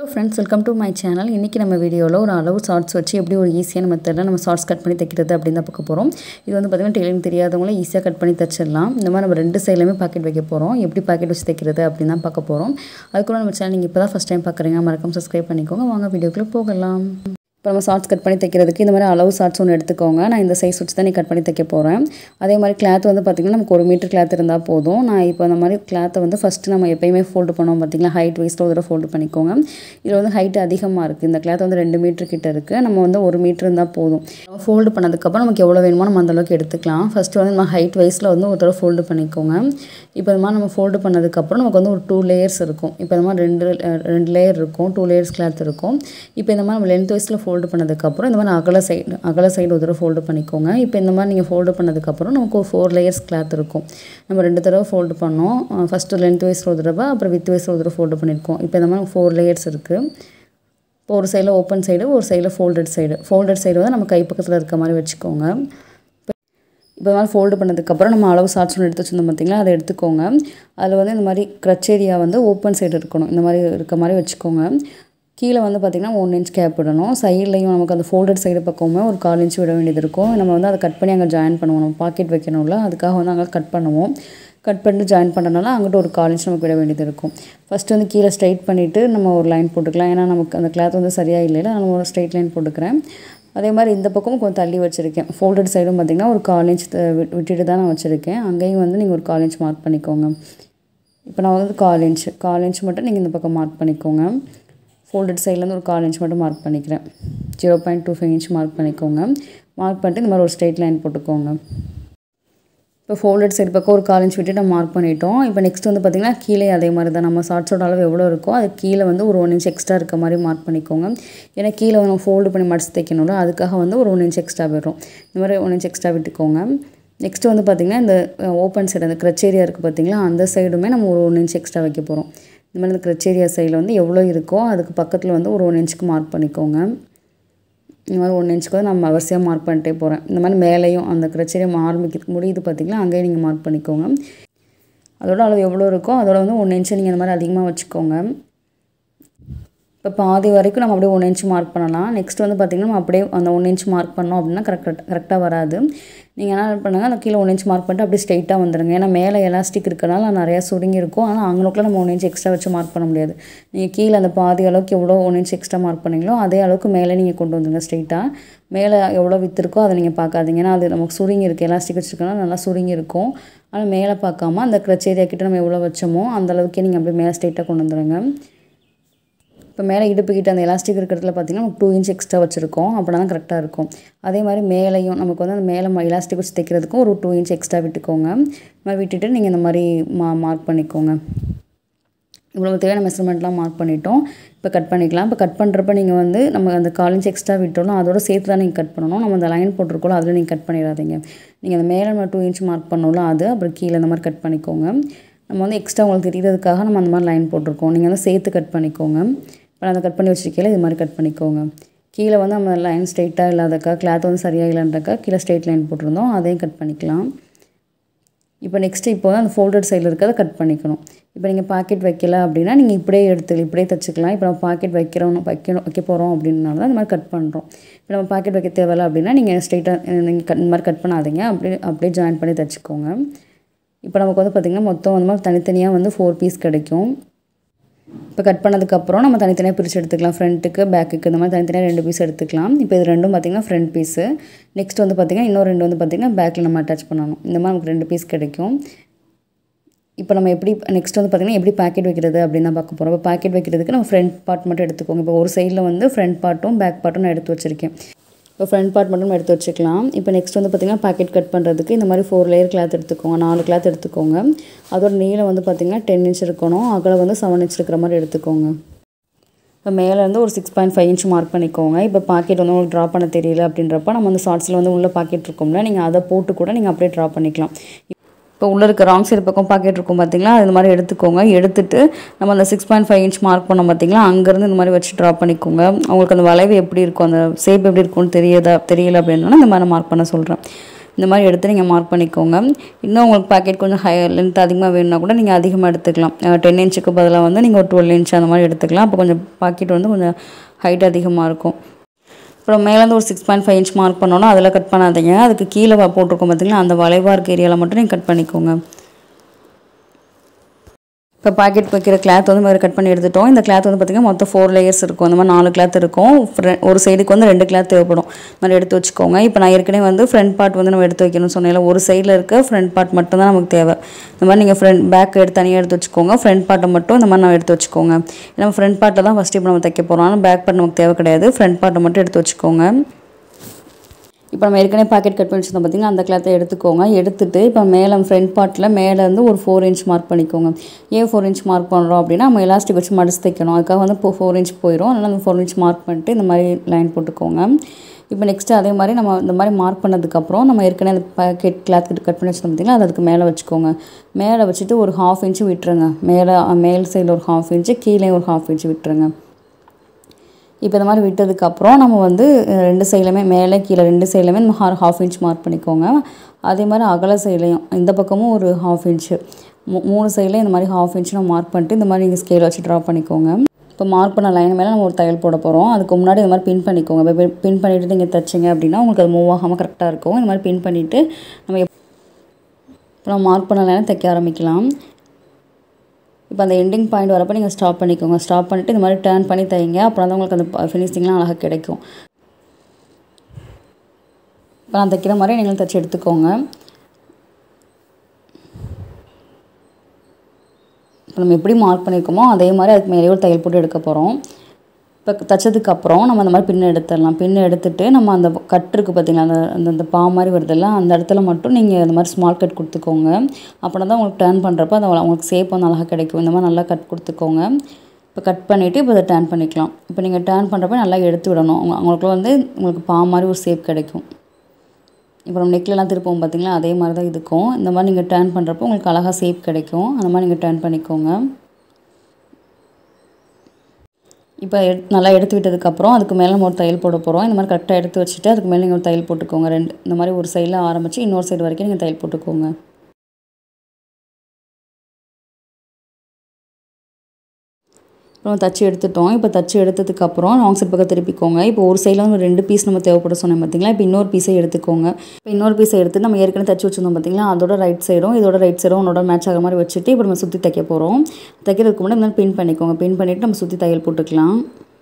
hello friends welcome to my channel இன்றைக்கி நம்ம வீடியோவில் ஒரு அளவு ஷார்ட்ஸ் வச்சு எப்படி ஒரு ஈஸியான மெத்தடில் நம்ம ஷார்ட்ஸ் கட் பண்ணி தைக்கிறது அப்படின்னு தான் பார்க்க போகிறோம் இது வந்து பார்த்திங்கன்னா டெய்லரிங் தெரியாதவங்களும் ஈஸியாக கட் பண்ணி தைச்சிடலாம் இந்த மாதிரி நம்ம ரெண்டு சைட்லையுமே பாக்கெட் வைக்க போகிறோம் எப்படி பாக்கெட் வச்சு தைக்கிறது அப்படின்னு தான் பார்க்க போகிறோம் அதுக்குள்ள நம்ம சேனல் நீங்கள் இப்போ தான் ஃபஸ்ட் டைம் பார்க்குறீங்க மறக்காம சப்ஸ்கிரைப் பண்ணிக்கோங்க வாங்க வீடியோக்குள்ளே போகலாம் இப்போ நம்ம ஷார்ட்ஸ் கட் பண்ணி தைக்கிறதுக்கு இந்த மாதிரி அளவு ஷார்ட்ஸ் ஒன்று எடுத்துக்கோங்க நான் இந்த சைஸ் வச்சு தான் நீ கட் பண்ணி தைக்க போகிறேன் அதே மாதிரி கிளாத் வந்து பார்த்திங்கன்னா நமக்கு ஒரு மீட்டர் கிளாத் இருந்தால் போதும் நான் இப்போ அந்த மாதிரி கிளாத்தை வந்து ஃபஸ்ட்டு நம்ம எப்பயுமே ஃபோல்டு பண்ணுவோம் பார்த்திங்களா ஹைட் வைஸில் ஒரு தடவை ஃபோல்டு பண்ணிக்கோங்க இதில் வந்து ஹைட் அதிகமாக இருக்குது இந்த கிளாத் வந்து ரெண்டு மீட்டர் கிட்ட இருக்குது நம்ம வந்து ஒரு மீட்டர் இருந்தால் போதும் நம்ம ஃபோல்டு பண்ணதுக்கப்புறம் நமக்கு எவ்வளோ வேணுமோ நம்ம அந்தளவுக்கு எடுத்துக்கலாம் ஃபஸ்ட்டு வந்து நம்ம ஹைட் வைஸில் வந்து ஒரு தடவை ஃபோல்டு பண்ணிக்கோங்க இப்போ இந்த மாதிரி நம்ம ஃபோல்டு பண்ணதுக்கப்புறம் நமக்கு வந்து ஒரு டூ லேயர்ஸ் இருக்கும் இப்போ இந்த மாதிரி ரெண்டு ரெண்டு லேயர் இருக்கும் டூ லேயர்ஸ் கிளாத் இருக்கும் இப்போ இந்த மாதிரி நம்ம லென்த் வைஸில் ஃபோல்டு பண்ணதுக்கப்புறம் இந்த மாதிரி அகல சைடு அகல சைடு ஒரு தடவை ஃபோல்டு பண்ணிக்கோங்க இப்போ இந்த மாதிரி நீங்கள் ஃபோல்டு பண்ணதுக்கப்புறம் நமக்கு ஒரு ஃபோர் லேயர்ஸ் கிளாத் இருக்கும் நம்ம ரெண்டு தடவை ஃபோல்டு பண்ணோம் ஃபஸ்ட்டு லென்த் வைஸில் ஒரு தடவை அப்புறம் வித் வைஸில் ஒரு தடவை ஃபோல்டு பண்ணியிருக்கோம் இப்போ இந்த மாதிரி ஃபோர் லேயர்ஸ் இருக்குது இப்போ ஒரு சைடில் ஓப்பன் சைடு ஒரு சைடில் ஃபோல்டட் சைடு ஃபோல்டட் சைடு வந்து நம்ம கை பக்கத்தில் இருக்க மாதிரி வச்சுக்கோங்க இப்போ மாதிரி ஃபோல்டு பண்ணதுக்கப்புறம் நம்ம அளவு ஷார்ட்ஸ் ஒன்று எடுத்து வச்சுருந்தோம் பார்த்திங்களா அதை எடுத்துக்கோங்க அதில் வந்து இந்த மாதிரி க்ரச் ஏரியா வந்து ஓப்பன் சைடு இருக்கணும் இந்த மாதிரி இருக்க மாதிரி வச்சுக்கோங்க கீழே வந்து பார்த்திங்கன்னா ஒன் இன்ச் கேப் விடணும் சைட்லையும் நமக்கு அந்த ஃபோல்டட் சைடு பக்கமுமே ஒரு கால் இன்ச் விட வேண்டியது இருக்கும் நம்ம வந்து அதை கட் பண்ணி அங்கே ஜாயின் பண்ணுவோம் நம்ம பாக்கெட் வைக்கணும்ல அதுக்காக வந்து அங்கே கட் பண்ணுவோம் கட் பண்ணிட்டு ஜாயின் பண்ணுறதுனால அங்கிட்ட ஒரு கால் இன்ச் நமக்கு விட வேண்டியது இருக்கும் ஃபஸ்ட்டு வந்து கீழே ஸ்ட்ரைட் பண்ணிவிட்டு நம்ம ஒரு லைன் போட்டுக்கலாம் ஏன்னா நமக்கு அந்த கிளாத் வந்து சரியாக இல்லை நான் ஒரு ஸ்ட்ரைட் லைன் போட்டுக்கிறேன் அதே மாதிரி இந்த பக்கமும் கொஞ்சம் தள்ளி வச்சுருக்கேன் ஃபோல்டட் சைடும் பார்த்திங்கன்னா ஒரு கால் இன்ச் விட்டுட்டு தான் நான் வச்சுருக்கேன் அங்கேயும் வந்து நீங்கள் ஒரு கால் இன்ச் மார்க் பண்ணிக்கோங்க இப்போ நான் வந்து கால் இன்ச் கால் இன்ச் மட்டும் நீங்கள் இந்த பக்கம் மார்க் பண்ணிக்கோங்க ஃபோல்டட் சைட்லேருந்து ஒரு கால் இன்ச் மட்டும் மார்க் பண்ணிக்கிறேன் zero point two five inch mark பண்ணிக்கோங்க மார்க் பண்ணிட்டு இந்த மாதிரி ஒரு ஸ்ட்ரெயிட் லைன் போட்டுக்கோங்க இப்போ ஃபோல்டட் சைடு பக்கம் ஒரு கால் இன்ச் விட்டு நம்ம மார்க் பண்ணிட்டோம் இப்போ நெக்ஸ்ட் வந்து பார்த்திங்கன்னா கீழே அதே மாதிரி தான் நம்ம ஷார்ட்ஸோட அளவு எவ்வளோ இருக்கோ அது கீழே வந்து ஒரு ஒன் இன்ச் எக்ஸ்ட்ரா இருக்க மாதிரி மார்க் பண்ணிக்கோங்க ஏன்னா கீழே நம்ம ஃபோல்டு பண்ணி மடிச்சு தைக்கணும்ல அதுக்காக வந்து ஒரு ஒன் இன்ச் எக்ஸ்ட்ரா போயிடும் இந்த மாதிரி ஒன் இன்ச் எக்ஸ்ட்ரா விட்டுக்கோங்க நெக்ஸ்ட் வந்து பார்த்திங்கன்னா இந்த ஓப்பன் சைடு அந்த க்ரச் ஏரியா இருக்குது பார்த்திங்களா அந்த சைடுமே நம்ம ஒரு ஒன் இன்ச் எக்ஸ்ட்ரா வைக்க போகிறோம் இந்த மாதிரி இந்த க்ரச் ஏரியா சைடில் வந்து எவ்வளோ இருக்கோ அதுக்கு பக்கத்தில் வந்து ஒரு ஒன் இன்ச்சுக்கு மார்க் பண்ணிக்கோங்க இந்த மாதிரி ஒன் இன்ச்சுக்கு வந்து நம்ம அவசியம் மார்க் பண்ணிட்டே போகிறேன் இந்த மாதிரி மேலேயும் அந்த க்ரச்சரியம் ஆரம்பிக்க முடியுது பார்த்திங்களா அங்கேயே நீங்கள் மார்க் பண்ணிக்கோங்க அதோட அளவு எவ்வளோ இருக்கோ அதோட வந்து ஒன் இன்ச்சு நீங்கள் இந்த மாதிரி அதிகமாக வச்சுக்கோங்க இப்போ பாதி வரைக்கும் நம்ம அப்படியே ஒன் இன்ச் மார்க் பண்ணலாம் நெக்ஸ்ட் வந்து பார்த்திங்கன்னா நம்ம அப்படியே அந்த ஒன் இன்ச் மார்க் பண்ணோம் அப்படின்னா கரெக்டாக கரெக்டாக வராது நீங்கள் என்ன பண்ணுங்கள் அந்த கீழே ஒன் இன்ச் மார்க் பண்ணிட்டு அப்படியே ஸ்ட்ரைட்டாக வந்துடுங்க ஏன்னா மேலே எலாஸ்டிக் இருக்கிறனால நிறையா சுருங்கி இருக்கும் ஆனால் அங்கனுக்குள்ள நம்ம ஒன் இன்ச் எக்ஸ்ட்ரா வச்சு மார்க் பண்ண முடியாது நீங்கள் கீழே அந்த பாதி அளவுக்கு எவ்வளோ ஒன் இன்ச் எக்ஸ்ட்ரா மார்க் பண்ணீங்களோ அதே அளவுக்கு மேலே நீங்கள் கொண்டு வந்துருங்க ஸ்ட்ரைட்டாக மேலே எவ்வளோ வித்து இருக்கோ அதை நீங்கள் பார்க்காதீங்க ஏன்னா அது நமக்கு சுருங்கி இருக்குது எலாஸ்டிக் வச்சுருக்கனால நல்லா சுருங்கி இருக்கும் ஆனால் மேலே பார்க்காம அந்த க்ரச் ஏரியா கிட்ட நம்ம எவ்வளோ வச்சோமோ அந்த அளவுக்கே நீங்கள் அப்படியே மேலே ஸ்ட்ரைட்டாக கொண்டு வந்துடுங்க இப்போ மேலே இடுப்பு கிட்ட அந்த எலாஸ்டிக் இருக்கிறதுல பார்த்திங்கன்னா நமக்கு டூ இன்ச் எக்ஸ்ட்ரா வச்சுருக்கோம் அப்படின்னா தான் கரெக்டாக இருக்கும் அதே மாதிரி மேலேயும் நமக்கு வந்து அந்த மேலே எலாஸ்டிக் வச்சு தைக்கிறதுக்கும் ஒரு டூ இன்ச் எக்ஸ்ட்ரா விட்டுக்கோங்க இந்த மாதிரி விட்டுட்டு நீங்கள் இந்த மாதிரி மா மார்க் பண்ணிக்கோங்க இவ்வளோ தேவையான மெஷர்மெண்ட்லாம் மார்க் பண்ணிட்டோம் இப்போ கட் பண்ணிக்கலாம் இப்போ கட் பண்ணுறப்ப நீங்கள் வந்து நம்ம அந்த கால் இன்ச் எக்ஸ்ட்ரா விட்டோம்னா அதோட சேர்த்து தான் நீங்கள் கட் பண்ணணும் நம்ம அந்த லைன் போட்டிருக்கோம் அதில் நீங்கள் கட் பண்ணிடாதீங்க நீங்கள் அந்த மேலே நம்ம டூ இன்ச் மார்க் பண்ணோம்ல அது அப்புறம் கீழே இந்த மாதிரி கட் பண்ணிக்கோங்க நம்ம வந்து எக்ஸ்ட்ரா உங்களுக்கு தெரியறதுக்காக நம்ம அந்த மாதிரி லைன் போட்டிருக்கோம் நீங்கள் வந்து சேர்த்து கட் பண்ணிக்கோங்க இப்போ நான் அதை கட் பண்ணி வச்சுருக்கேன் இது மாதிரி கட் பண்ணிக்கோங்க கீழே வந்து நம்ம லைன் ஸ்ட்ரைட்டாக இல்லாதக்கா கிளாத் வந்து சரியாக இல்லைன்றக்கா கீழே ஸ்ட்ரைட் லைன் போட்டிருந்தோம் அதையும் கட் பண்ணிக்கலாம் இப்போ நெக்ஸ்ட்டு இப்போ வந்து அந்த ஃபோல்டட் சைடில் இருக்கிறத கட் பண்ணிக்கணும் இப்போ நீங்கள் பாக்கெட் வைக்கல அப்படின்னா நீங்கள் இப்படியே எடுத்து இப்படியே தச்சுக்கலாம் இப்போ நம்ம பாக்கெட் வைக்கிறோம் வைக்கணும் வைக்க போகிறோம் அப்படின்னால தான் இந்த மாதிரி கட் பண்ணுறோம் இப்போ நம்ம பாக்கெட் வைக்க தேவையில்ல அப்படின்னா நீங்கள் ஸ்ட்ரைட்டாக நீங்கள் கட் இந்த மாதிரி கட் பண்ணாதீங்க அப்படியே அப்படியே ஜாயின் பண்ணி தச்சுக்கோங்க இப்போ நமக்கு வந்து பார்த்திங்கன்னா மொத்தம் வந்து மாதிரி தனித்தனியாக வந்து ஃபோர் பீஸ் கிடைக்கும் இப்போ கட் பண்ணதுக்கப்புறம் நம்ம தனித்தனியாக பிரித்து எடுத்துக்கலாம் ஃப்ரண்ட்டுக்கு பேக்குக்கு இந்த மாதிரி தனித்தனியாக ரெண்டு பீஸ் எடுத்துக்கலாம் இப்போ இது ரெண்டும் பார்த்திங்கன்னா ஃப்ரண்ட் பீஸு நெக்ஸ்ட் வந்து பார்த்திங்கன்னா இன்னொரு ரெண்டு வந்து பார்த்திங்கன்னா பேக்கில் நம்ம அட்டாச் பண்ணணும் இந்த மாதிரி நமக்கு ரெண்டு பீஸ் கிடைக்கும் இப்போ நம்ம எப்படி நெக்ஸ்ட் வந்து பார்த்திங்கன்னா எப்படி பாக்கெட் வைக்கிறது அப்படின்னு தான் பார்க்க போகிறோம் இப்போ பாக்கெட் வைக்கிறதுக்கு நம்ம ஃப்ரண்ட் பார்ட் மட்டும் எடுத்துக்கோங்க இப்போ ஒரு சைடில் வந்து ஃப்ரண்ட் பார்ட்டும் பேக் பார்ட்டும் நான் எடுத்து வச்சுருக்கேன் இப்போ ஃப்ரண்ட் பார்ட் மட்டும் எடுத்து வச்சுக்கலாம் இப்போ நெக்ஸ்ட் வந்து பார்த்திங்கன்னா பாக்கெட் கட் பண்ணுறதுக்கு இந்த மாதிரி ஃபோர் லேயர் கிளாத் எடுத்துக்கோங்க நாலு கிளாத் எடுத்துக்கோங்க அதோட நீளம் வந்து பார்த்திங்கன்னா டென் இன்ச் இருக்கணும் அகலம் வந்து செவன் இன்ச் இருக்கிற மாதிரி எடுத்துக்கோங்க இப்போ மேலேருந்து ஒரு six point five inch mark பண்ணிக்கோங்க இப்போ பாக்கெட் வந்து உங்களுக்கு ட்ரா பண்ண தெரியல அப்படின்றப்ப நம்ம வந்து ஷார்ட்ஸில் வந்து உள்ள பாக்கெட் இருக்கும்ல நீங்கள் அதை போட்டு கூட நீங்கள் அப்படியே ட்ரா பண்ணிக்கலாம் இப்போ உள்ளே இருக்க ராங் சைடு பக்கம் பாக்கெட் இருக்கும் பார்த்தீங்களா அது மாதிரி எடுத்துக்கோங்க எடுத்துட்டு நம்ம அந்த six point five inch mark பண்ணோம் பார்த்தீங்களா அங்கேருந்து இந்த மாதிரி வச்சு ட்ரா பண்ணிக்கோங்க உங்களுக்கு அந்த வளைவு எப்படி இருக்கும் அந்த ஷேப் எப்படி இருக்கும்னு தெரியாதா தெரியல அப்படின்னா இந்த மாதிரி மார்க் பண்ண சொல்கிறேன் இந்த மாதிரி எடுத்து நீங்கள் மார்க் பண்ணிக்கோங்க இன்னும் உங்களுக்கு பாக்கெட் கொஞ்சம் ஹை லென்த் அதிகமாக வேணும்னா கூட நீங்கள் அதிகமாக எடுத்துக்கலாம் டென் இன்ச்சுக்கு பதிலாக வந்து நீங்கள் ஒரு டுவெல் இன்ச் அந்த மாதிரி எடுத்துக்கலாம் அப்போ கொஞ்சம் பாக்கெட் வந்து கொஞ்சம் ஹைட் அதிகமாக இருக்கும் அப்புறம் மேலேருந்து ஒரு six point five inch mark பண்ணோன்னா அதில் கட் பண்ணாதீங்க அதுக்கு கீழே வ- போட்டிருக்கோம் பார்த்தீங்களா அந்த வளைவாக இருக்க ஏரியாவில் மட்டும் நீங்கள் கட் பண்ணிக்கோங்க இப்போ பாக்கெட் வைக்கிற கிளாத் வந்து மாதிரி கட் பண்ணி எடுத்துட்டோம் இந்த கிளாத் வந்து பார்த்திங்கன்னா மொத்தம் ஃபோர் லேயர்ஸ் இருக்கும் அந்த மாதிரி நாலு கிளாத் இருக்கும் Fre- ஒரு சைடுக்கு வந்து ரெண்டு கிளாத் தேவைப்படும் இந்த மாதிரி எடுத்து வச்சுக்கோங்க இப்போ நான் ஏற்கனவே வந்து ஃப்ரண்ட் பார்ட் வந்து நம்ம எடுத்து வைக்கணும்னு சொன்னேன்ல ஒரு சைடில் இருக்க ஃப்ரண்ட் பார்ட் மட்டும் தான் நமக்கு தேவை இந்த மாதிரி நீங்கள் ஃப்ரண்ட் பேக் எடுத்து தனியாக எடுத்து வச்சுக்கோங்க ஃப்ரண்ட் பார்ட்டை மட்டும் இந்த மாதிரி நான் எடுத்து வச்சுக்கோங்க நம்ம ஃப்ரண்ட் பார்ட்டை தான் ஃபஸ்ட்டு இப்போ நம்ம தைக்க போகிறோம் ஆனால் பேக் பார்ட் நமக்கு தேவை கிடையாது ஃப்ரண்ட் பார்ட்டை மட்டும் எடுத்து வச்சுக்கோங்க இப்போ நம்ம ஏற்கனவே பாக்கெட் கட் பண்ணி வச்சிருந்தோம் பார்த்தீங்கன்னா அந்த கிளாத்தை எடுத்துக்கோங்க எடுத்துட்டு இப்போ மேலே ஃப்ரண்ட் பார்ட்டில் மேலே இருந்து ஒரு ஃபோர் இன்ச் மார்க் பண்ணிக்கோங்க ஏன் ஃபோர் இன்ச் மார்க் பண்ணுறோம் அப்படின்னா நம்ம எலாஸ்டிக் வச்சு மடிச்சு தைக்கணும் அதுக்காக வந்து இப்போ ஃபோர் இன்ச் போயிடும் அதனால் அந்த ஃபோர் இன்ச் மார்க் பண்ணிட்டு இந்த மாதிரி லைன் போட்டுக்கோங்க இப்போ நெக்ஸ்ட்டு அதே மாதிரி நம்ம இந்த மாதிரி மார்க் பண்ணதுக்கப்புறம் நம்ம ஏற்கனவே அந்த பாக்கெட் கிளாத் கட் பண்ணி வச்சிருந்தோம் பார்த்தீங்களா அது அதுக்கு மேலே வச்சுக்கோங்க மேலே வச்சுட்டு ஒரு ஹாஃப் இன்ச்சு விட்டுருங்க மேலே மேல் சைடில் ஒரு ஹாஃப் இன்ச்சு கீழே ஒரு ஹாஃப் இன்ச்சு விட்டுருங்க இப்போ இந்த மாதிரி விட்டதுக்கப்புறம் நம்ம வந்து அஹ், ரெண்டு சைடுலையுமே மேலே கீழே ரெண்டு சைடுலையுமே நம்ம ஹா ஹாஃப் இன்ச் மார்க் பண்ணிக்கோங்க அதே மாதிரி அகல சைட்லையும் இந்த பக்கமும் ஒரு ஹாஃப் இன்ச்சு மூ மூணு சைட்லையும் இந்த மாதிரி ஹாஃப் இன்ச் நம்ம மார்க் பண்ணிட்டு இந்த மாதிரி நீங்கள் ஸ்கேல் வச்சு ட்ரா பண்ணிக்கோங்க இப்போ மார்க் பண்ண லைன் மேலே நம்ம ஒரு தையல் போட போகிறோம் அதுக்கு முன்னாடி இந்த மாதிரி பின் பண்ணிக்கோங்க இப்போ பின் பண்ணிவிட்டு நீங்கள் தைச்சிங்க அப்படின்னா உங்களுக்கு அது மூவ் ஆகாமல் கரெக்டாக இருக்கும் இந்த மாதிரி பின் பண்ணிவிட்டு நம்ம எப்- இப்போ நம்ம மார்க் பண்ண லைனை தைக்க ஆரம்பிக்கலாம் இப்போ அந்த எண்டிங் பாயிண்ட் வரப்போ நீங்கள் ஸ்டாப் பண்ணிக்கோங்க ஸ்டாப் பண்ணிவிட்டு இந்த மாதிரி டேர்ன் பண்ணி தைங்க அப்புறம் தான் உங்களுக்கு அந்த ஃபினிஷிங்லாம் அழகாக கிடைக்கும் இப்போ நான் தைக்கிற மாதிரி நீங்களும் தைச்சி எடுத்துக்கோங்க இப்போ நம்ம எப்படி மார்க் பண்ணியிருக்கோமோ அதே மாதிரி அதுக்கு மேலேயே ஒரு தையல் போட்டு எடுக்க போகிறோம் இப்போ தைச்சதுக்கப்புறம் நம்ம அந்த மாதிரி பின் எடுத்துடலாம் பின் எடுத்துட்டு நம்ம அந்த கட் இருக்குது பார்த்தீங்களா அந்த அந்த அந்த பா மாதிரி வருதுல்ல அந்த இடத்துல மட்டும் நீங்கள் இந்த மாதிரி ஸ்மால் கட் கொடுத்துக்கோங்க அப்படின்னா தான் உங்களுக்கு டேர்ன் பண்ணுறப்ப அது உங்களுக்கு ஷேப் வந்து அழகாக கிடைக்கும் இந்த மாதிரி நல்லா கட் கொடுத்துக்கோங்க இப்போ கட் பண்ணிவிட்டு இப்போ அதை டேர்ன் பண்ணிக்கலாம் இப்போ நீங்கள் டேர்ன் பண்ணுறப்ப நல்லா எடுத்து விடணும் உங்க- உங்களுக்கு வந்து உங்களுக்கு பா மாதிரி ஒரு ஷேப் கிடைக்கும் இப்போ நம்ம நெக்லலாம் திருப்போம் பார்த்தீங்களா அதே மாதிரி தான் இதுக்கும் இந்த மாதிரி நீங்கள் டேர்ன் பண்ணுறப்போ உங்களுக்கு அழகாக ஷேப் கிடைக்கும் அந்த மாதிரி நீங்கள் டேர்ன் பண்ணிக்கோங்க இப்போ எடு நல்லா எடுத்து விட்டதுக்கப்புறம் அதுக்கு மேலே நம்ம ஒரு தையல் போட போகிறோம் இந்த மாதிரி கரெக்டாக எடுத்து வச்சுட்டு அதுக்கு மேலே நீங்கள் ஒரு தையல் போட்டுக்கோங்க ரெண்டு இந்த மாதிரி ஒரு சைடில் ஆரம்பித்து இன்னொரு சைடு வரைக்கும் நீங்கள் தையல் போட்டுக்கோங்க அப்புறம் தச்சு எடுத்துட்டோம் இப்போ தச்சு எடுத்ததுக்கப்புறம் லாங் சைட் பக்கம் திருப்பிக்கோங்க இப்போ ஒரு சைடில் வந்து ரெண்டு பீஸ் நம்ம தேவைப்பட சொன்னோம் பார்த்தீங்களா இப்போ இன்னொரு பீஸை எடுத்துக்கோங்க இப்போ இன்னொரு பீஸை எடுத்து நம்ம ஏற்கனவே தச்சு வச்சிருந்தோம் பார்த்தீங்களா அதோட ரைட் சைடும் இதோட ரைட் சைடும் உன்னோட மேட்ச் ஆகிற மாதிரி வச்சுட்டு இப்போ நம்ம சுற்றி தைக்க போகிறோம் தைக்கிறதுக்கு முன்னாடி இந்த மாதிரி பின் பண்ணிக்கோங்க பின் பண்ணிவிட்டு நம்ம சுற்றி தையல் போட்டுக்கலாம்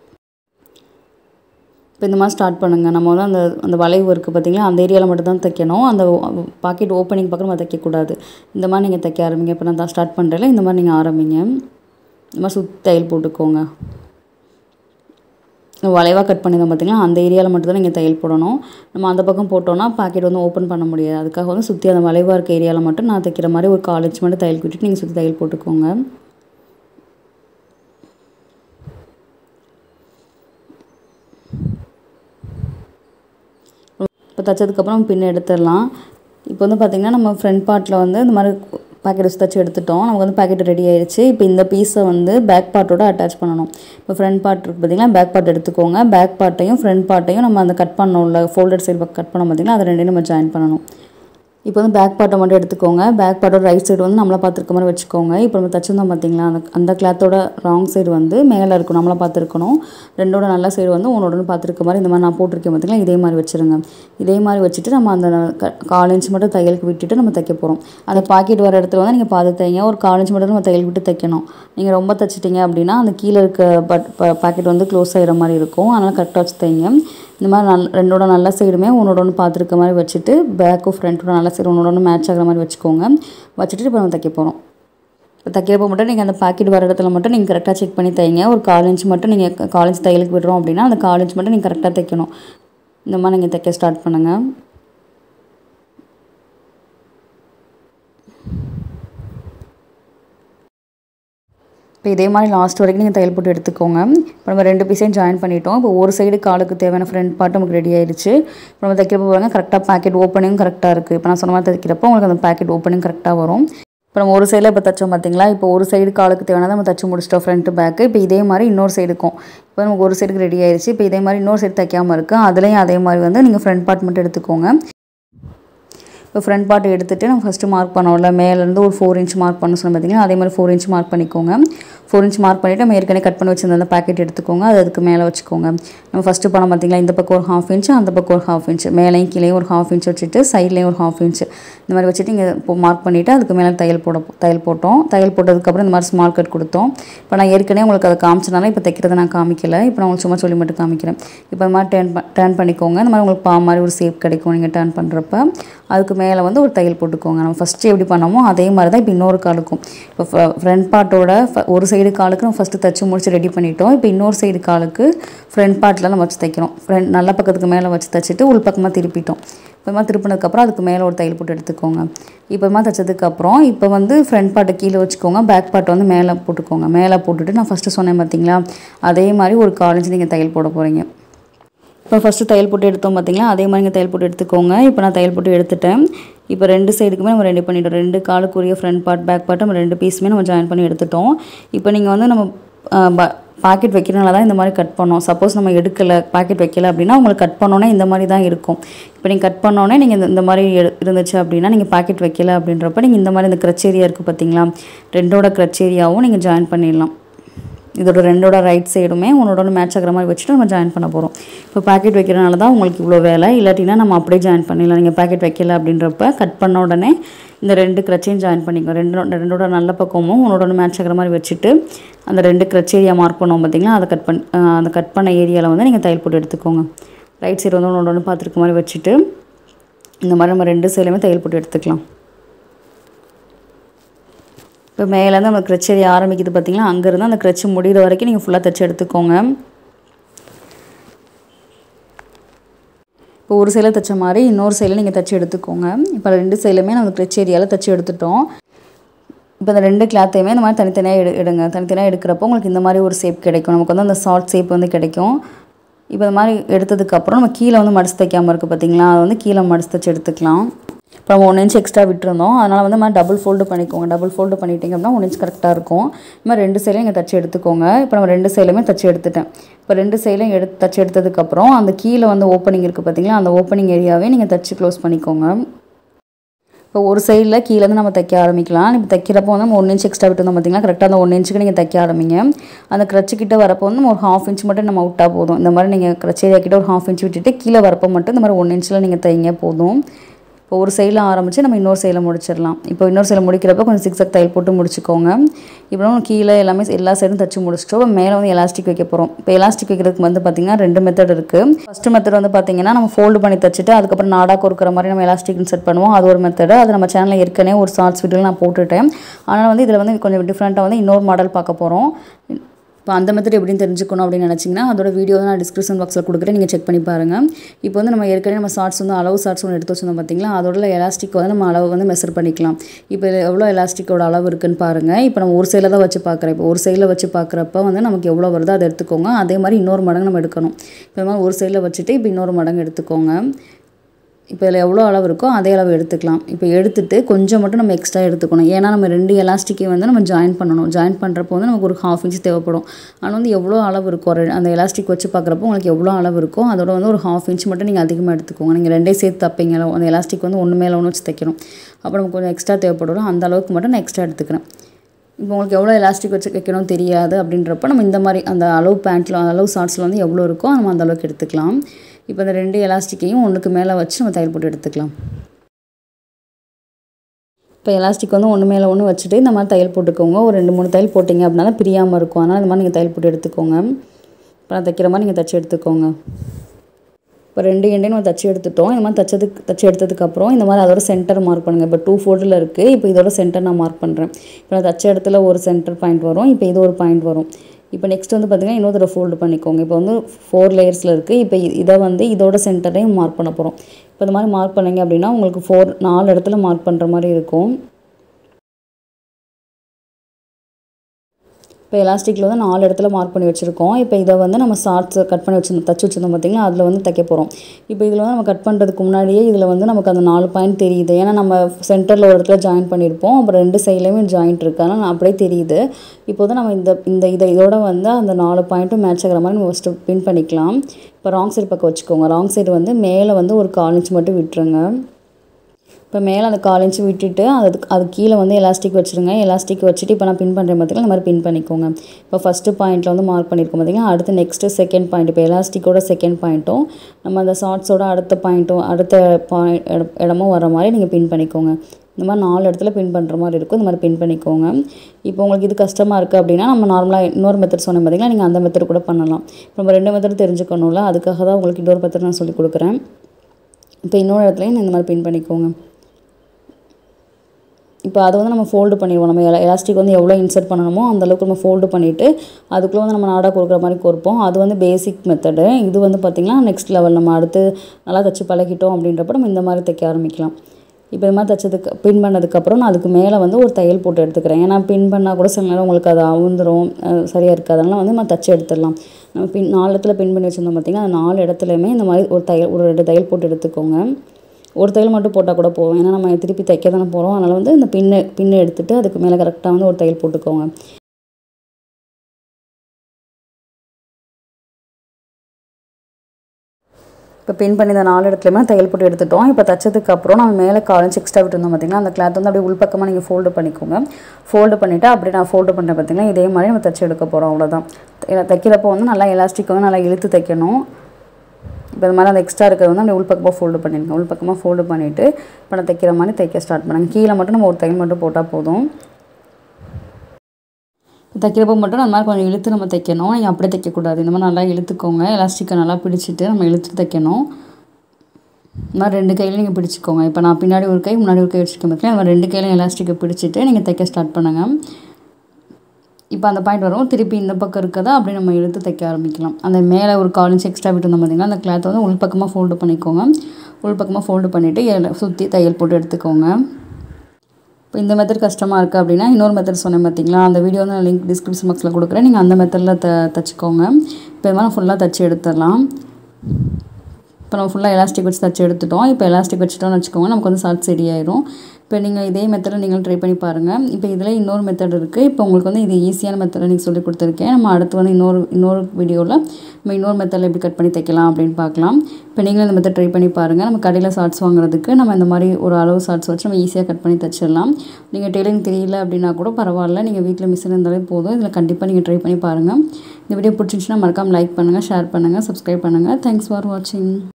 இப்போ இந்த மாதிரி ஸ்டார்ட் பண்ணுங்கள் நம்ம வந்து அந்த அந்த வளைவு இருக்குது பார்த்தீங்களா அந்த ஏரியாவில் மட்டும் தான் தைக்கணும் அந்த பாக்கெட் ஓப்பனிங் பக்கம் நம்ம தைக்கக்கூடாது இந்த மாதிரி நீங்கள் தைக்க ஆரம்பிங்க இப்போ நான் தான் ஸ்டார்ட் பண்ணுறேன் இந்த மாதிரி நீங்கள் ஆரம்பிங்க இந்த மாதிரி சுற்றி தையல் போட்டுக்கோங்க வளைவாக கட் பண்ணியிருந்தோம் பார்த்தீங்களா அந்த ஏரியாவில் மட்டும் தான் நீங்கள் தையல் போடணும் நம்ம அந்த பக்கம் போட்டோம்னா பாக்கெட் வந்து ஓப்பன் பண்ண முடியாது அதுக்காக வந்து சுற்றி அந்த வளைவாக இருக்க ஏரியாவில் மட்டும் நான் தைக்கிற மாதிரி ஒரு கால் இன்ச் மட்டும் தையல் விட்டுட்டு நீங்கள் சுற்றி தையல் போட்டுக்கோங்க இப்போ தைச்சதுக்கப்புறம் பின் எடுத்துடலாம் இப்போ வந்து பார்த்திங்கன்னா நம்ம ஃப்ரண்ட் பார்ட்டில் வந்து இந்த மாதிரி பாக்கெட் வச்சு தச்சு எடுத்துட்டோம் நமக்கு வந்து பாக்கெட் ரெடி ஆயிடுச்சு இப்போ இந்த பீஸை வந்து பேக் பார்ட்டோட அட்டாச் பண்ணணும் இப்போ ஃப்ரண்ட் பார்ட் இருக்குது பார்த்தீங்கன்னா பேக் பார்ட் எடுத்துக்கோங்க பேக் பார்ட்டையும் ஃப்ரண்ட் பார்ட்டையும் நம்ம அந்த கட் பண்ணோம்ல ஃபோல்டட் சைடு கட் பண்ணோம் பார்த்தீங்கன்னா அதை ரெண்டையும் நம்ம ஜாயின் பண்ணணும் இப்போ வந்து பேக் பார்ட்டை மட்டும் எடுத்துக்கோங்க பேக் பார்ட்டோட ரைட் சைடு வந்து நம்மளை பார்த்துருக்க மாதிரி வச்சுக்கோங்க இப்போ நம்ம தச்சிருந்தோம் பார்த்தீங்களா அந்த அந்த கிளாத்தோட ராங் சைடு வந்து மேலே இருக்கும் நம்மளை பார்த்துருக்கணும் ரெண்டோட நல்ல சைடு வந்து உன்னோட பார்த்துருக்க மாதிரி இந்த மாதிரி நான் போட்டிருக்கேன் பார்த்தீங்களா இதே மாதிரி வச்சுருங்க இதே மாதிரி வச்சுட்டு நம்ம அந்த க- கால் இன்ச் மட்டும் தையலுக்கு விட்டுட்டு நம்ம தைக்க போகிறோம் அந்த பாக்கெட் வர இடத்துல வந்து நீங்கள் பார்த்து தைங்க ஒரு கால் இன்ச் மட்டும் நம்ம தையல் விட்டு தைக்கணும் நீங்கள் ரொம்ப தைச்சிட்டிங்க அப்படின்னா அந்த கீழே இருக்க பட் பாக்கெட் வந்து க்ளோஸ் ஆகிற மாதிரி இருக்கும் அதனால் கரெக்டாக வச்சு தைங்க இந்த மாதிரி நல் ரெண்டோட நல்ல சைடுமே உன்னோட ஒன்று பார்த்துருக்க மாதிரி வச்சுட்டு பேக்கும் ஃப்ரண்ட்டோட நல்ல சைடு உன்னோட ஒன்று மேட்ச் ஆகிற மாதிரி வச்சுக்கோங்க வச்சுட்டு இப்போ நம்ம தைக்க போகிறோம் இப்போ தைக்கிறப்ப மட்டும் நீங்கள் அந்த பாக்கெட் வர இடத்துல மட்டும் நீங்கள் கரெக்டாக செக் பண்ணி தைங்க ஒரு கால் இன்ச் மட்டும் நீங்கள் கால் இன்ச் தையலுக்கு விடுறோம் அப்படின்னா அந்த கால் இன்ச் மட்டும் நீங்கள் கரெக்டாக தைக்கணும் இந்த மாதிரி நீங்கள் தைக்க ஸ்டார்ட் பண்ணுங்கள் இப்போ இதே மாதிரி லாஸ்ட் வரைக்கும் நீங்கள் தையல் போட்டு எடுத்துக்கோங்க இப்போ நம்ம ரெண்டு பீஸையும் ஜாயின் பண்ணிட்டோம் இப்போ ஒரு சைடு காலுக்கு தேவையான ஃப்ரண்ட் பார்ட் நமக்கு ரெடி ஆயிடுச்சு இப்போ நம்ம தைக்கிறப்ப பாருங்க கரெக்டாக பாக்கெட் ஓப்பனிங் கரெக்டாக இருக்குது இப்போ நான் சொன்ன மாதிரி தைக்கிறப்போ உங்களுக்கு அந்த பாக்கெட் ஓப்பனிங் கரெக்டாக வரும் இப்போ நம்ம ஒரு சைடில் இப்போ தைச்சோம் பார்த்தீங்களா இப்போ ஒரு சைடு காலுக்கு தேவையானதை நம்ம தைச்சு முடிச்சிட்டோம் ஃப்ரண்ட் பேக்கு இப்போ இதே மாதிரி இன்னொரு சைடுக்கும் இப்போ நமக்கு ஒரு சைடுக்கு ரெடி ஆயிடுச்சு இப்போ இதே மாதிரி இன்னொரு சைடு தைக்காமல் இருக்குது அதுலேயும் அதே மாதிரி வந்து நீங்கள் ஃப்ரண்ட் பார்ட் மட்டும் எடுத்துக்கோங்க இப்போ ஃப்ரண்ட் பார்ட் எடுத்துகிட்டு நம்ம ஃபஸ்ட்டு மார்க் பண்ணோம்ல மேலேருந்து ஒரு ஃபோர் இன்ச் மார்க் பண்ண சொன்ன பார்த்தீங்கன்னா அதே மாதிரி ஃபோர் இன்ச் மார்க் பண்ணிக்கோங்க ஃபோர் இன்ச் மார்க் பண்ணிவிட்டு நம்ம ஏற்கனவே கட் பண்ணி வச்சிருந்த அந்த பேக்கெட் எடுத்துக்கோங்க அது அதுக்கு மேலே வச்சுக்கோங்க நம்ம ஃபஸ்ட்டு பண்ணோம் பார்த்தீங்களா இந்த பக்கம் ஒரு ஹாஃப் இன்ச் அந்த பக்கம் ஒரு ஹாஃப் இன்ச் மேலேயும் கீழேயும் ஒரு ஹாஃப் இன்ச் வச்சுட்டு சைட்லேயும் ஒரு ஹாஃப் இன்ச் இந்த மாதிரி வச்சுட்டு இங்கே இப்போ மார்க் பண்ணிவிட்டு அதுக்கு மேலே தையல் போட தையல் போட்டோம் தையல் போட்டதுக்கப்புறம் இந்த மாதிரி ஸ்மால் கட் கொடுத்தோம் இப்போ நான் ஏற்கனவே உங்களுக்கு அதை காமிச்சனால இப்போ தைக்கிறத நான் காமிக்கல இப்போ நான் உங்களுக்கு சும்மா சொல்லி மட்டும் காமிக்கிறேன் இப்போ இந்த மாதிரி டேர்ன் டேர்ன் பண்ணிக்கோங்க இந்த மாதிரி உங்களுக்கு பா மாதிரி ஒரு ஷேப் கிடைக்கும் நீங்கள் டேர்ன் பண்ணுறப்ப அதுக்கு மேலே வந்து ஒரு தையல் போட்டுக்கோங்க நம்ம ஃபஸ்ட்டு எப்படி பண்ணோமோ அதே மாதிரி தான் இப்போ இன்னொரு காலுக்கும் இப்போ ஃப்ரண்ட் பார்ட்டோட ஒரு சைடு காலுக்கு நம்ம ஃபஸ்ட்டு தச்சு முடிச்சு ரெடி பண்ணிட்டோம் இப்போ இன்னொரு சைடு காலுக்கு ஃப்ரண்ட் பார்ட்டில் நம்ம வச்சு தைக்கிறோம் ஃப்ரண்ட் நல்ல பக்கத்துக்கு மேலே வச்சு தைச்சிட்டு உள் பக்கமாக திருப்பிட்டோம் இப்போ திருப்பினதுக்கப்புறம் அதுக்கு மேலே ஒரு தையல் போட்டு எடுத்துக்கோங்க இப்போ தைச்சதுக்கப்புறம் இப்போ வந்து ஃப்ரண்ட் பார்ட்டை கீழே வச்சுக்கோங்க பேக் பார்ட்டை வந்து மேலே போட்டுக்கோங்க மேலே போட்டுட்டு நான் ஃபஸ்ட்டு சொன்னேன் பார்த்தீங்களா அதே மாதிரி ஒரு காலேஜ் நீங்கள் தையல் போட போகிறீங்க இப்போ ஃபஸ்ட்டு தையல் போட்டு எடுத்தோம் பார்த்தீங்களா அதே மாதிரி நீங்கள் தையல் போட்டு எடுத்துக்கோங்க இப்போ நான் தையல் போட்டு எடுத்துட்டேன் இப்போ ரெண்டு சைடுக்குமே நம்ம ரெடி பண்ணிட்டோம் ரெண்டு காலுக்குரிய ஃப்ரண்ட் பார்ட் பேக் பார்ட் நம்ம ரெண்டு பீஸுமே நம்ம ஜாயின் பண்ணி எடுத்துட்டோம் இப்போ நீங்கள் வந்து நம்ம பாக்கெட் வைக்கிறனால தான் இந்த மாதிரி கட் பண்ணோம் சப்போஸ் நம்ம எடுக்கலை பாக்கெட் வைக்கல அப்படின்னா உங்களுக்கு கட் பண்ணோன்னே இந்த மாதிரி தான் இருக்கும் இப்போ நீங்கள் கட் பண்ணோன்னே நீங்கள் இந்த இந்த மாதிரி எடு- இருந்துச்சு அப்படின்னா நீங்கள் பாக்கெட் வைக்கல அப்படின்றப்ப நீங்கள் இந்த மாதிரி இந்த க்ரச் ஏரியா இருக்குது பார்த்தீங்களா ரெண்டோட க்ரச் ஏரியாவும் நீங்கள் ஜாயின் பண்ணிடலாம் இதோட ரெண்டோட ரைட் சைடுமே உன்னோட மேட்ச் ஆகிற மாதிரி வச்சுட்டு நம்ம ஜாயின் பண்ண போகிறோம் இப்போ பாக்கெட் வைக்கிறனால தான் உங்களுக்கு இவ்வளோ வேலை இல்லாட்டினா நம்ம அப்படியே ஜாயின் பண்ணிடலாம் நீங்கள் பாக்கெட் வைக்கல அப்படின்றப்ப கட் பண்ண உடனே இந்த ரெண்டு க்ரச்சையும் ஜாயின் பண்ணிக்கோ ரெண்டு ரெண்டோட நல்ல பக்கமும் உன்னோட மேட்ச் ஆகிற மாதிரி வச்சுட்டு அந்த ரெண்டு க்ரச் ஏரியா மார்க் பண்ணோம் பார்த்தீங்களா அதை கட் பண்ணி அந்த கட் பண்ண ஏரியாவில் வந்து நீங்கள் தையல் போட்டு எடுத்துக்கோங்க ரைட் சைடு வந்து ஒன்று ஒன்று பார்த்துருக்க மாதிரி வச்சுட்டு இந்த மாதிரி நம்ம ரெண்டு சைடுலையுமே தையல் போட்டு எடுத்துக்கலாம் இப்போ மேலேருந்து நம்ம க்ரச்சேரி ஆரம்பிக்குது பார்த்தீங்களா அங்கேருந்து அந்த க்ரச்சு முடிகிற வரைக்கும் நீங்கள் ஃபுல்லாக தைச்சு எடுத்துக்கோங்க இப்போ ஒரு சைடில் தைச்ச மாதிரி இன்னொரு சைடில் நீங்கள் தைச்சு எடுத்துக்கோங்க இப்போ ரெண்டு சைடுலையுமே நம்ம க்ரச் ஏரியாவில் தைச்சு எடுத்துட்டோம் இப்போ இந்த ரெண்டு கிளாத்தையுமே இந்த மாதிரி தனித்தனியாக எடு எடுங்க தனித்தனியாக எடுக்கிறப்போ உங்களுக்கு இந்த மாதிரி ஒரு ஷேப் கிடைக்கும் நமக்கு வந்து அந்த சால்ட் ஷேப் வந்து கிடைக்கும் இப்போ இந்த மாதிரி எடுத்ததுக்கப்புறம் நம்ம கீழே வந்து மடிச்சு தைக்காமல் இருக்குது பார்த்தீங்களா அதை வந்து கீழே மடிச்சு தைச்சு எடுத்துக்கலாம் இப்போ நம்ம ஒன் இன்ச் எக்ஸ்ட்ரா விட்டுருந்தோம் அதனால் வந்து மாதிரி டபுள் ஃபோல்டு பண்ணிக்கோங்க டபுள் ஃபோல்டு பண்ணிட்டீங்க அப்படின்னா ஒன் இன்ச் கரெக்டாக இருக்கும் இது மாதிரி ரெண்டு சைடையும் நீங்கள் தச்சு எடுத்துக்கோங்க இப்போ நம்ம ரெண்டு சைடுலையுமே தச்சு எடுத்துட்டேன் இப்போ ரெண்டு சைடையும் எடுத்து தச்சு எடுத்ததுக்கப்புறம் அந்த கீழே வந்து ஓப்பனிங் இருக்குது பார்த்தீங்களா அந்த ஓப்பனிங் ஏரியாவே நீங்கள் தச்சு க்ளோஸ் பண்ணிக்கோங்க இப்போ ஒரு சைடில் கீழேருந்து நம்ம தைக்க ஆரம்பிக்கலாம் இப்போ தைக்கிறப்போ வந்து நம்ம ஒன் இன்ச் எக்ஸ்ட்ரா விட்டுருந்தோம் பார்த்தீங்களா கரெக்டாக அந்த ஒன் இன்ச்சுக்கு நீங்கள் தைக்க ஆரம்பிங்க அந்த crutch கிட்ட வரப்போ வந்து நம்ம ஒரு ஹாஃப் இன்ச் மட்டும் நம்ம விட்டால் போதும் இந்த மாதிரி நீங்கள் crutch area கிட்ட ஒரு ஹாஃப் இன்ச் விட்டுட்டு கீழே வரப்போ மட்டும் இந்த மாதிரி ஒன் இன்ச்சில் நீங்கள் தைங்க போதும் இப்போ ஒரு சைடில் ஆரம்பித்து நம்ம இன்னொரு சைடில் முடிச்சிடலாம் இப்போ இன்னொரு சைடில் முடிக்கிறப்ப கொஞ்சம் சிக்ஸாக் தையல் போட்டு முடிச்சுக்கோங்க இப்போ நம்ம கீழே எல்லாமே எல்லா சைடும் தச்சு முடிச்சிட்டோம் மேலே வந்து எலாஸ்டிக் வைக்க போகிறோம் இப்போ எலாஸ்டிக் வைக்கிறதுக்கு வந்து பார்த்திங்கன்னா ரெண்டு மெத்தட் இருக்குது ஃபஸ்ட்டு மெத்தட் வந்து பார்த்திங்கன்னா நம்ம ஃபோல்டு பண்ணி தச்சுட்டு அதுக்கப்புறம் நாடா கொடுக்குற மாதிரி நம்ம எலாஸ்டிக் இன்செர்ட் பண்ணுவோம் அது ஒரு மெத்தடு அது நம்ம சேனலில் ஏற்கனவே ஒரு ஷார்ட்ஸ் வீடியோவில் நான் போட்டுட்டேன் ஆனால் வந்து இதில் வந்து கொஞ்சம் டிஃப்ரெண்ட்டாக வந்து இன்னொரு மாடல் பார்க்க போகிறோம் இப்போ அந்த மெத்தட் எப்படின்னு தெரிஞ்சுக்கணும் அப்படின்னு நினச்சிங்கன்னா அதோட வீடியோ நான் டிஸ்கிரிப்ஷன் பாக்ஸில் கொடுக்குறேன் நீங்கள் செக் பண்ணி பாருங்கள் இப்போ வந்து நம்ம ஏற்கனவே நம்ம ஷார்ட்ஸ் வந்து அளவு ஷார்ட்ஸ் ஒன்று எடுத்து வச்சிருந்தோம் பார்த்தீங்களா அதோட எலாஸ்டிக் வந்து நம்ம அளவு வந்து மெஷர் பண்ணிக்கலாம் இப்போ இதுல எவ்வளோ எலாஸ்டிக்கோட அளவு இருக்குன்னு பாருங்கள் இப்போ நம்ம ஒரு சைடில் தான் வச்சு பார்க்குறேன் இப்போ ஒரு சைடில் வச்சு பார்க்குறப்ப வந்து நமக்கு எவ்வளோ வருதோ அதை எடுத்துக்கோங்க அதே மாதிரி இன்னொரு மடங்கு நம்ம எடுக்கணும் இப்போ இந்த மாதிரி ஒரு சைடில் வச்சுட்டு இப்போ இன்னொரு மடங்கு எடுத்துக்கோங்க இப்போ இதில் எவ்வளோ அளவு இருக்கோ அதே அளவு எடுத்துக்கலாம் இப்போ எடுத்துட்டு கொஞ்சம் மட்டும் நம்ம எக்ஸ்ட்ரா எடுத்துக்கணும் ஏன்னா நம்ம ரெண்டு எலாஸ்டிக்கையும் வந்து நம்ம ஜாயின் பண்ணணும் ஜாயின் பண்ணுறப்போ வந்து நமக்கு ஒரு ஹாஃப் இன்ச் தேவைப்படும் ஆனால் வந்து எவ்வளோ அளவு இருக்கோ ரெ- அந்த எலாஸ்டிக் வச்சு பார்க்குறப்போ உங்களுக்கு எவ்வளோ அளவு இருக்கோ அதோட வந்து ஒரு ஹாஃப் இன்ச் மட்டும் நீங்கள் அதிகமாக எடுத்துக்கோங்க நீங்கள் ரெண்டே சேர்த்து தப்பீங்க அந்த எலாஸ்டிக் வந்து ஒன்று மேலே ஒன்று வச்சு தைக்கணும் அப்போ நமக்கு கொஞ்சம் எக்ஸ்ட்ரா தேவைப்படும் அந்த அளவுக்கு மட்டும் நான் எக்ஸ்ட்ரா எடுத்துக்கிறேன் இப்போ உங்களுக்கு எவ்வளோ எலாஸ்டிக் வச்சு வைக்கணும் தெரியாது அப்படின்றப்ப நம்ம இந்த மாதிரி அந்த அளவு பேண்ட்டில் அளவு ஷார்ட்ஸில் வந்து எவ்வளோ இருக்கோ நம்ம அந்த அளவுக்கு எடுத்துக்கலாம் இப்போ இந்த ரெண்டு எலாஸ்டிக்கையும் ஒன்றுக்கு மேலே வச்சு நம்ம தையல் போட்டு எடுத்துக்கலாம் இப்போ எலாஸ்டிக் வந்து ஒன்று மேலே ஒன்று வச்சுட்டு இந்த மாதிரி தையல் போட்டுக்கோங்க ஒரு ரெண்டு மூணு தையல் போட்டிங்க அப்படின்னா தான் பிரியாமல் இருக்கும் அதனால் இந்த மாதிரி நீங்கள் தையல் போட்டு எடுத்துக்கோங்க இப்போ நான் தைக்கிற மாதிரி நீங்கள் தைச்சி எடுத்துக்கோங்க இப்போ ரெண்டு எண்டையும் நம்ம தச்சு எடுத்துட்டோம் இந்த மாதிரி தச்சதுக்கு தச்சு எடுத்ததுக்கப்புறம் இந்த மாதிரி அதோட சென்டர் மார்க் பண்ணுங்கள் இப்போ டூ ஃபோல்டில் இருக்குது இப்போ இதோட சென்டர் நான் மார்க் பண்ணுறேன் இப்போ நான் தச்ச இடத்துல ஒரு சென்டர் பாயிண்ட் வரும் இப்போ இது ஒரு பாயிண்ட் வரும் இப்போ நெக்ஸ்ட் வந்து பார்த்திங்கன்னா இன்னொரு தடவை ஃபோல்டு பண்ணிக்கோங்க இப்போ வந்து ஃபோர் லேயர்ஸில் இருக்குது இப்போ இ- இதை வந்து இதோட சென்டரையும் மார்க் பண்ண போகிறோம் இப்போ இந்த மாதிரி மார்க் பண்ணீங்க அப்படின்னா உங்களுக்கு ஃபோர் நாலு இடத்துல மார்க் பண்ணுற மாதிரி இருக்கும் இப்போ எலாஸ்டிக்கில் வந்து நாலு இடத்துல மார்க் பண்ணி வச்சுருக்கோம் இப்போ இதை வந்து நம்ம ஷார்ட்ஸ் கட் பண்ணி வச்சிருந்தோம் தச்சு வச்சிருந்தோம் பார்த்தீங்களா அதில் வந்து தைக்க போகிறோம் இப்போ இதில் வந்து நம்ம கட் பண்ணுறதுக்கு முன்னாடியே இதில் வந்து நமக்கு அந்த நாலு பாயிண்ட் தெரியுது ஏன்னா நம்ம சென்டரில் ஒரு இடத்துல ஜாயின் பண்ணியிருப்போம் அப்புறம் ரெண்டு சைட்லேயுமே ஜாயிண்ட் இருக்கு அதனால் அப்படியே தெரியுது இப்போ வந்து நம்ம இந்த இந்த இதை இதோட வந்து அந்த நாலு பாயிண்ட்டும் மேட்ச் ஆகிற மாதிரி நம்ம ஃபஸ்ட்டு பின் பண்ணிக்கலாம் இப்போ ராங் சைடு பக்கம் வச்சுக்கோங்க ராங் சைடு வந்து மேலே வந்து ஒரு கால் இன்ச் மட்டும் விட்டுருங்க இப்போ மேலே அந்த கால் இன்ச்சு விட்டுட்டு அதுக்கு அது கீழே வந்து எலாஸ்டிக் வச்சுருங்க எலாஸ்டிக் வச்சுட்டு இப்போ நான் பின் பண்ணுறேன் பார்த்தீங்கன்னா இந்த மாதிரி பின் பண்ணிக்கோங்க இப்போ ஃபஸ்ட்டு பாயிண்ட்டில் வந்து மார்க் பண்ணியிருக்கோம் பார்த்தீங்கன்னா அடுத்து நெக்ஸ்ட்டு செகண்ட் பாயிண்ட் இப்போ எலாஸ்டிக்கோட செகண்ட் பாயிண்ட்டும் நம்ம அந்த ஷார்ட்ஸோட அடுத்த பாயிண்ட்டும் அடுத்த பாயிண்ட் இடமும் வர மாதிரி நீங்கள் பின் பண்ணிக்கோங்க இந்த மாதிரி நாலு இடத்துல பின் பண்ணுற மாதிரி இருக்கும் இந்த மாதிரி பின் பண்ணிக்கோங்க இப்போ உங்களுக்கு இது கஷ்டமாக இருக்குது அப்படின்னா நம்ம நார்மலாக இன்னொரு மெத்தட் சொன்னேன் பார்த்தீங்கன்னா நீங்கள் அந்த மெத்தட் கூட பண்ணலாம் இப்போ நம்ம ரெண்டு மெத்தட் தெரிஞ்சுக்கணும்ல அதுக்காக தான் உங்களுக்கு இன்னொரு மெத்தட் நான் சொல்லி கொடுக்குறேன் இப்போ இன்னொரு இடத்துலையும் இந்த மாதிரி பின் பண்ணிக்கோங்க இப்போ அதை வந்து நம்ம ஃபோல்டு பண்ணிடுவோம் நம்ம எலாஸ்டிக் வந்து எவ்வளோ இன்சர்ட் பண்ணணுமோ அந்த அளவுக்கு நம்ம ஃபோல்டு பண்ணிவிட்டு அதுக்குள்ளே வந்து நம்ம நாடாக கொடுக்குற மாதிரி கொடுப்போம் அது வந்து பேசிக் மெத்தடு இது வந்து பார்த்திங்கன்னா நெக்ஸ்ட் லெவல் நம்ம அடுத்து நல்லா தைச்சி பழகிட்டோம் அப்படின்றப்ப நம்ம இந்த மாதிரி தைக்க ஆரம்பிக்கலாம் இப்போ இது மாதிரி தைச்சதுக்கு பின் பண்ணதுக்கப்புறம் நான் அதுக்கு மேலே வந்து ஒரு தையல் போட்டு எடுத்துக்கிறேன் ஏன்னா பின் பண்ணால் கூட சில நேரம் உங்களுக்கு அது அவுந்துரும் சரியாக இருக்குது அதனால் வந்து நம்ம தச்சு எடுத்துடலாம் நம்ம பின் நாலு இடத்துல பின் பண்ணி வச்சுருந்தோம் பார்த்திங்கன்னா அந்த நாலு இடத்துலையுமே இந்த மாதிரி ஒரு தையல் ஒரு ரெண்டு தையல் போட்டு எடுத்துக்கோங்க ஒரு தையல் மட்டும் போட்டால் கூட போதும் ஏன்னா நம்ம திருப்பி தைக்க தானே போகிறோம் அதனால் வந்து இந்த பின்னை பின்னை எடுத்துகிட்டு அதுக்கு மேலே கரெக்டாக வந்து ஒரு தையல் போட்டுக்கோங்க இப்போ பின் பண்ணி இந்த நாலு இடத்துலையுமே தையல் போட்டு எடுத்துட்டோம் இப்போ தைச்சதுக்கு அப்புறம் நம்ம மேலே காலஞ்சு எக்ஸ்ட்ரா விட்டுருந்தோம் பார்த்தீங்கன்னா அந்த கிளாத் வந்து அப்படியே உள்பக்கமாக நீங்கள் ஃபோல்டு பண்ணிக்கோங்க ஃபோல்டு பண்ணிவிட்டு அப்படி நான் ஃபோல்டு பண்ணுறேன் பார்த்தீங்கன்னா இதே மாதிரி நம்ம தைச்சி எடுக்க போகிறோம் அவ்வளோதான் தைக்கிறப்போ வந்து நல்லா எலாஸ்டிக் வந்து நல்லா இழுத்து தைக்கணும் இப்போ இந்த மாதிரி அந்த எக்ஸ்ட்ரா இருக்கிறது வந்து அப்படியே உள்பக்கமாக ஃபோல்டு பண்ணிடுங்க உள்பக்கமாக ஃபோல்டு பண்ணிவிட்டு இப்போ நான் தைக்கிற மாதிரி தைக்க ஸ்டார்ட் பண்ணுங்க கீழே மட்டும் நம்ம ஒரு தையல் மட்டும் போட்டால் போதும் தைக்கிறப்போ மட்டும் அந்த மாதிரி கொஞ்சம் இழுத்து நம்ம தைக்கணும் நீங்கள் அப்படியே தைக்கக்கூடாது இந்த மாதிரி நல்லா இழுத்துக்கோங்க எலாஸ்டிக்கை நல்லா பிடிச்சிட்டு நம்ம இழுத்து தைக்கணும் இந்த மாதிரி ரெண்டு கையிலையும் நீங்கள் பிடிச்சிக்கோங்க இப்போ நான் பின்னாடி ஒரு கை முன்னாடி ஒரு கை வச்சுருக்கேன் பார்த்தீங்கன்னா நம்ம ரெண்டு கையிலையும் எலாஸ்டிக்கை பிடிச்சிட்டு நீங்கள் தைக்க ஸ்டார்ட் பண்ணுங்கள் இப்போ அந்த பாயிண்ட் வரும் திருப்பி இந்த பக்கம் இருக்கதா அப்படியே நம்ம இழுத்து தைக்க ஆரம்பிக்கலாம் அந்த மேலே ஒரு கால் இன்ச் எக்ஸ்ட்ரா விட்டு வந்தோம் பார்த்தீங்கன்னா அந்த கிளாத்தை வந்து உள்பக்கமாக ஃபோல்டு பண்ணிக்கோங்க உள்பக்கமாக ஃபோல்டு பண்ணிவிட்டு சுற்றி தையல் போட்டு எடுத்துக்கோங்க இப்போ இந்த மெத்தட் கஷ்டமாக இருக்குது அப்படின்னா இன்னொரு மெத்தட் சொன்னேன் பார்த்தீங்களா அந்த வீடியோ வந்து நான் லிங்க் டிஸ்கிரிப்ஷன் பாக்ஸில் கொடுக்குறேன் நீங்கள் அந்த மெத்தடில் த தைச்சிக்கோங்க இப்போ இது மாதிரி ஃபுல்லாக தைச்சி எடுத்துடலாம் இப்போ நம்ம ஃபுல்லாக எலாஸ்டிக் வச்சு தைச்சி எடுத்துட்டோம் இப்போ எலாஸ்டிக் வச்சுட்டோம்னு வச்சுக்கோங்க நமக்கு வந்து ஷார்ட் ரெடி ஆயிரும் இப்போ நீங்கள் இதே மெத்தடில் நீங்கள் ட்ரை பண்ணி பாருங்கள் இப்போ இதில் இன்னொரு மெத்தட் இருக்குது இப்போ உங்களுக்கு வந்து இது ஈஸியான மெத்தடில் நீங்கள் சொல்லி கொடுத்துருக்கேன் நம்ம அடுத்து வந்து இன்னொரு இன்னொரு வீடியோவில் நம்ம இன்னொரு மெத்தடில் எப்படி கட் பண்ணி தைக்கலாம் அப்படின்னு பார்க்கலாம் இப்போ நீங்களும் இந்த மெத்தட் ட்ரை பண்ணி பாருங்கள் நம்ம கடையில் ஷார்ட்ஸ் வாங்குறதுக்கு நம்ம இந்த மாதிரி ஒரு அளவு ஷார்ட்ஸ் வச்சு நம்ம ஈஸியாக கட் பண்ணி தைச்சிடலாம் நீங்கள் டெய்லரிங் தெரியல அப்படின்னா கூட பரவாயில்ல நீங்கள் வீட்டில் மிஷின் இருந்தாலே போதும் இதில் கண்டிப்பாக நீங்கள் ட்ரை பண்ணி பாருங்கள் இந்த வீடியோ பிடிச்சிருந்துச்சுன்னா மறக்காமல் லைக் பண்ணுங்கள் ஷேர் பண்ணுங்கள் சப்ஸ்கிரைப் பண்ணுங்கள் தேங்க்ஸ் ஃபார் வாட்சிங்